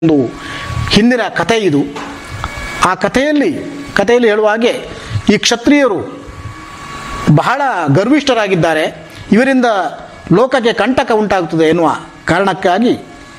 ಒಂದು ಹಿಂದಿನ ಕಥೆ ಇದು ಆ ಕಥೆಯಲ್ಲಿ ಕಥೆಯಲ್ಲಿ ಹೇಳುವ ಹಾಗೆ ಈ ಕ್ಷತ್ರಿಯರು ಬಹಳ ಗರ್ವಿಷ್ಠರಾಗಿದ್ದಾರೆ ಇವರಿಂದ ಲೋಕಕ್ಕೆ ಕಂಟಕ ಉಂಟಾಗುತ್ತದೆ ಎನ್ನುವ ಕಾರಣಕ್ಕಾಗಿ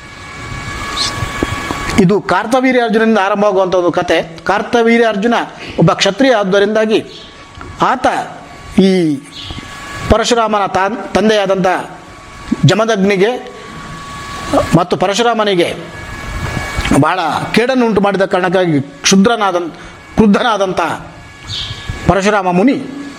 ಇದು ಕಾರ್ತವೀರ್ಯ ಅರ್ಜುನದಿಂದ ಆರಂಭವಾಗುವಂಥ ಒಂದು ಕತೆ ಕಾರ್ತವೀರ್ಯ ಅರ್ಜುನ ಒಬ್ಬ ಕ್ಷತ್ರಿಯ ಆದ್ದರಿಂದಾಗಿ ಆತ ಈ ಪರಶುರಾಮನ ತಾನ್ ತಂದೆಯಾದಂಥ ಜಮದಗ್ನಿಗೆ ಮತ್ತು ಪರಶುರಾಮನಿಗೆ ಬಹಳ ಕೇಡನ್ನು ಉಂಟು ಮಾಡಿದ ಕಾರಣಕ್ಕಾಗಿ ಕ್ಷುದ್ರನಾದ ಕ್ರುದ್ಧನಾದಂಥ ಪರಶುರಾಮ ಮುನಿ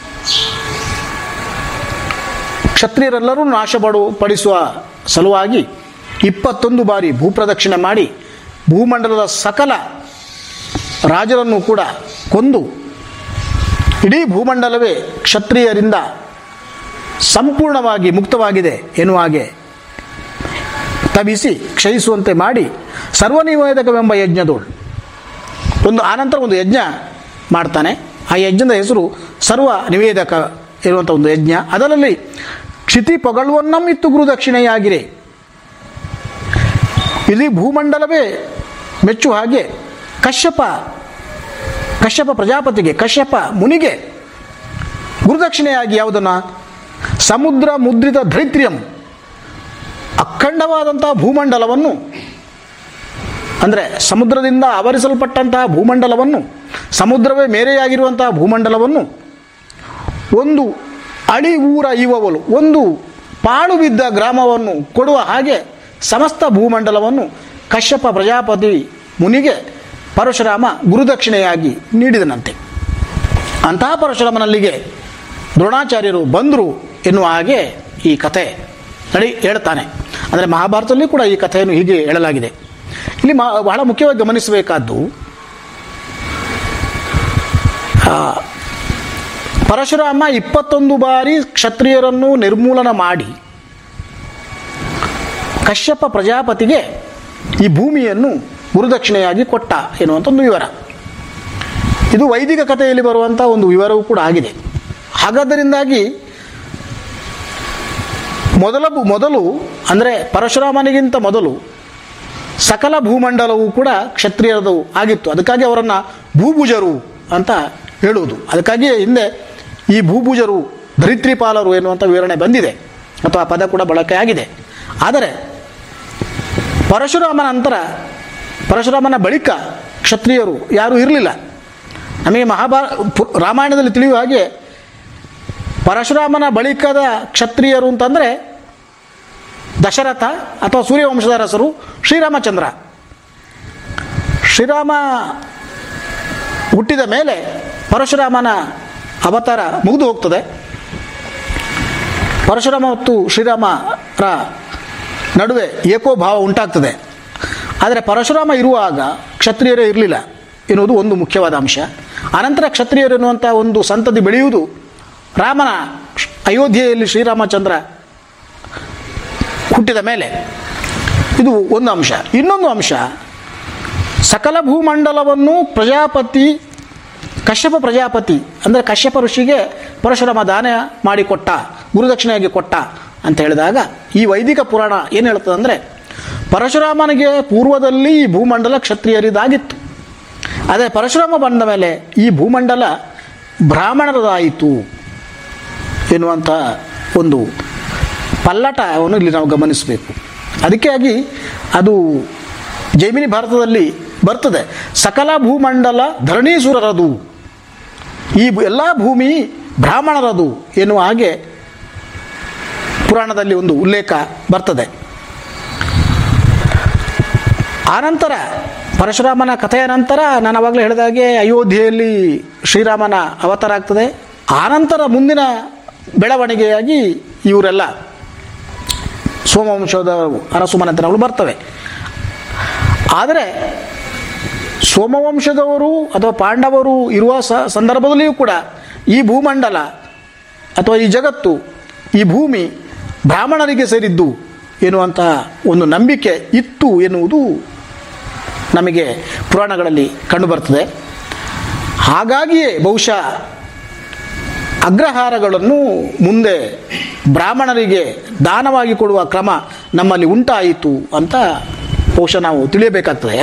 ಕ್ಷತ್ರಿಯರೆಲ್ಲರೂ ನಾಶ ಪಡು ಪಡಿಸುವ ಸಲುವಾಗಿ ಇಪ್ಪತ್ತೊಂದು ಬಾರಿ ಭೂಪ್ರದಕ್ಷಿಣೆ ಮಾಡಿ ಭೂಮಂಡಲದ ಸಕಲ ರಾಜರನ್ನು ಕೂಡ ಕೊಂದು ಇಡೀ ಭೂಮಂಡಲವೇ ಕ್ಷತ್ರಿಯರಿಂದ ಸಂಪೂರ್ಣವಾಗಿ ಮುಕ್ತವಾಗಿದೆ ಎನ್ನುವ ಹಾಗೆ ತಬಿಸಿ ಕ್ಷಯಿಸುವಂತೆ ಮಾಡಿ ಸರ್ವನಿವೇದಕವೆಂಬ ಯಜ್ಞದೋಳು ಒಂದು ಆನಂತರ ಒಂದು ಯಜ್ಞ ಮಾಡ್ತಾನೆ ಆ ಯಜ್ಞದ ಹೆಸರು ಸರ್ವ ನಿವೇದಕ ಇರುವಂಥ ಒಂದು ಯಜ್ಞ ಅದರಲ್ಲಿ ಕ್ಷಿತಿ ಪೊಗಳುವನ್ನಂ ಇತ್ತು ಗುರುದಕ್ಷಿಣೆಯಾಗಿರೆ ಇಡೀ ಭೂಮಂಡಲವೇ ಮೆಚ್ಚು ಹಾಗೆ ಕಶ್ಯಪ ಕಶ್ಯಪ ಪ್ರಜಾಪತಿಗೆ ಕಶ್ಯಪ ಮುನಿಗೆ ಗುರುದಕ್ಷಿಣೆಯಾಗಿ ಯಾವುದನ್ನು ಸಮುದ್ರ ಮುದ್ರಿತ ಧೈತ್ರ್ಯಂ ಅಖಂಡವಾದಂತಹ ಭೂಮಂಡಲವನ್ನು ಅಂದರೆ ಸಮುದ್ರದಿಂದ ಆವರಿಸಲ್ಪಟ್ಟಂತಹ ಭೂಮಂಡಲವನ್ನು ಸಮುದ್ರವೇ ಮೇರೆಯಾಗಿರುವಂತಹ ಭೂಮಂಡಲವನ್ನು ಒಂದು ಅಳಿ ಊರ ಇವವಲು ಒಂದು ಪಾಳು ಬಿದ್ದ ಗ್ರಾಮವನ್ನು ಕೊಡುವ ಹಾಗೆ ಸಮಸ್ತ ಭೂಮಂಡಲವನ್ನು ಕಶ್ಯಪ ಪ್ರಜಾಪತಿ ಮುನಿಗೆ ಪರಶುರಾಮ ಗುರುದಕ್ಷಿಣೆಯಾಗಿ ನೀಡಿದನಂತೆ ಅಂತಹ ಪರಶುರಾಮನಲ್ಲಿಗೆ ದ್ರೋಣಾಚಾರ್ಯರು ಬಂದರು ಎನ್ನುವ ಹಾಗೆ ಈ ಕಥೆ ನಡಿ ಹೇಳ್ತಾನೆ ಅಂದರೆ ಮಹಾಭಾರತದಲ್ಲಿ ಕೂಡ ಈ ಕಥೆಯನ್ನು ಹೀಗೆ ಹೇಳಲಾಗಿದೆ ಇಲ್ಲಿ ಮಾ ಬಹಳ ಮುಖ್ಯವಾಗಿ ಗಮನಿಸಬೇಕಾದ್ದು ಆ, ಪರಶುರಾಮ ಇಪ್ಪತ್ತೊಂದು ಬಾರಿ ಕ್ಷತ್ರಿಯರನ್ನು ನಿರ್ಮೂಲನ ಮಾಡಿ ಕಶ್ಯಪ ಪ್ರಜಾಪತಿಗೆ ಈ ಭೂಮಿಯನ್ನು ಗುರುದಕ್ಷಿಣೆಯಾಗಿ ಕೊಟ್ಟ ಎನ್ನುವಂಥ ಒಂದು ವಿವರ ಇದು ವೈದಿಕ ಕಥೆಯಲ್ಲಿ ಬರುವಂಥ ಒಂದು ವಿವರವೂ ಕೂಡ ಆಗಿದೆ ಹಾಗಾದ್ದರಿಂದಾಗಿ ಮೊದಲ ಮೊದಲು ಅಂದರೆ ಪರಶುರಾಮನಿಗಿಂತ ಮೊದಲು ಸಕಲ ಭೂಮಂಡಲವೂ ಕೂಡ ಕ್ಷತ್ರಿಯರದು ಆಗಿತ್ತು ಅದಕ್ಕಾಗಿ ಅವರನ್ನು ಭೂಭುಜರು ಅಂತ ಹೇಳುವುದು ಅದಕ್ಕಾಗಿಯೇ ಹಿಂದೆ ಈ ಭೂಭುಜರು ಧರಿತ್ರಿಪಾಲರು ಎನ್ನುವಂಥ ವಿವರಣೆ ಬಂದಿದೆ ಅಥವಾ ಆ ಪದ ಕೂಡ ಬಳಕೆ ಆಗಿದೆ ಆದರೆ ಪರಶುರಾಮನ ನಂತರ ಪರಶುರಾಮನ ಬಳಿಕ ಕ್ಷತ್ರಿಯರು ಯಾರೂ ಇರಲಿಲ್ಲ ನಮಗೆ ಮಹಾಭಾರ ಪು- ರಾಮಾಯಣದಲ್ಲಿ ತಿಳಿಯುವ ಹಾಗೆ ಪರಶುರಾಮನ ಬಳಿಕದ ಕ್ಷತ್ರಿಯರು ಅಂತಂದರೆ ದಶರಥ ಅಥವಾ ಸೂರ್ಯವಂಶದ ಅರಸರು ಶ್ರೀರಾಮಚಂದ್ರ ಶ್ರೀರಾಮ ಹುಟ್ಟಿದ ಮೇಲೆ ಪರಶುರಾಮನ ಅವತಾರ ಮುಗಿದು ಹೋಗ್ತದೆ ಪರಶುರಾಮ ಮತ್ತು ಶ್ರೀರಾಮರ ನಡುವೆ ಏಕೋಭಾವ ಉಂಟಾಗ್ತದೆ ಆದರೆ ಪರಶುರಾಮ ಇರುವಾಗ ಕ್ಷತ್ರಿಯರೇ ಇರಲಿಲ್ಲ ಎನ್ನುವುದು ಒಂದು ಮುಖ್ಯವಾದ ಅಂಶ ಅನಂತರ ಕ್ಷತ್ರಿಯರು ಎನ್ನುವಂಥ ಒಂದು ಸಂತತಿ ಬೆಳೆಯುವುದು ರಾಮನ ಅಯೋಧ್ಯೆಯಲ್ಲಿ ಶ್ರೀರಾಮಚಂದ್ರ ಹುಟ್ಟಿದ ಮೇಲೆ ಇದು ಒಂದು ಅಂಶ ಇನ್ನೊಂದು ಅಂಶ ಸಕಲ ಭೂಮಂಡಲವನ್ನು ಪ್ರಜಾಪತಿ ಕಶ್ಯಪ ಪ್ರಜಾಪತಿ ಅಂದರೆ ಕಶ್ಯಪ ಋಷಿಗೆ ಪರಶುರಾಮ ದಾನ ಮಾಡಿಕೊಟ್ಟ ಗುರುದಕ್ಷಿಣೆಯಾಗಿ ಕೊಟ್ಟ ಅಂತ ಹೇಳಿದಾಗ ಈ ವೈದಿಕ ಪುರಾಣ ಏನು ಹೇಳ್ತದೆ ಅಂದರೆ ಪರಶುರಾಮನಿಗೆ ಪೂರ್ವದಲ್ಲಿ ಈ ಭೂಮಂಡಲ ಕ್ಷತ್ರಿಯರಿದಾಗಿತ್ತು ಆದರೆ ಪರಶುರಾಮ ಬಂದ ಮೇಲೆ ಈ ಭೂಮಂಡಲ ಬ್ರಾಹ್ಮಣರದಾಯಿತು ಎನ್ನುವಂಥ ಒಂದು ಪಲ್ಲಟವನ್ನು ಇಲ್ಲಿ ನಾವು ಗಮನಿಸಬೇಕು ಅದಕ್ಕಾಗಿ ಅದು ಜೈಮಿನಿ ಭಾರತದಲ್ಲಿ ಬರ್ತದೆ ಸಕಲ ಭೂಮಂಡಲ ಧರಣೀಸುರರದು ಈ ಎಲ್ಲ ಭೂಮಿ ಬ್ರಾಹ್ಮಣರದು ಎನ್ನುವ ಹಾಗೆ ಪುರಾಣದಲ್ಲಿ ಒಂದು ಉಲ್ಲೇಖ ಬರ್ತದೆ ಆನಂತರ ಪರಶುರಾಮನ ಕಥೆಯ ನಂತರ ನಾನು ಆವಾಗಲೇ ಹೇಳಿದಾಗೆ ಅಯೋಧ್ಯೆಯಲ್ಲಿ ಶ್ರೀರಾಮನ ಅವತಾರ ಆಗ್ತದೆ ಆನಂತರ ಮುಂದಿನ ಬೆಳವಣಿಗೆಯಾಗಿ ಇವರೆಲ್ಲ ಸೋಮವಂಶದ ಅರಸು ಮನೆತನಗಳು ಬರ್ತವೆ ಆದರೆ ಸೋಮವಂಶದವರು ಅಥವಾ ಪಾಂಡವರು ಇರುವ ಸ ಸಂದರ್ಭದಲ್ಲಿಯೂ ಕೂಡ ಈ ಭೂಮಂಡಲ ಅಥವಾ ಈ ಜಗತ್ತು ಈ ಭೂಮಿ ಬ್ರಾಹ್ಮಣರಿಗೆ ಸೇರಿದ್ದು ಎನ್ನುವಂತಹ ಒಂದು ನಂಬಿಕೆ ಇತ್ತು ಎನ್ನುವುದು ನಮಗೆ ಪುರಾಣಗಳಲ್ಲಿ ಕಂಡುಬರ್ತದೆ ಹಾಗಾಗಿಯೇ ಬಹುಶಃ ಅಗ್ರಹಾರಗಳನ್ನು ಮುಂದೆ ಬ್ರಾಹ್ಮಣರಿಗೆ ದಾನವಾಗಿ ಕೊಡುವ ಕ್ರಮ ನಮ್ಮಲ್ಲಿ ಉಂಟಾಯಿತು ಅಂತ ಬಹುಶಃ ನಾವು ತಿಳಿಯಬೇಕಾಗ್ತದೆ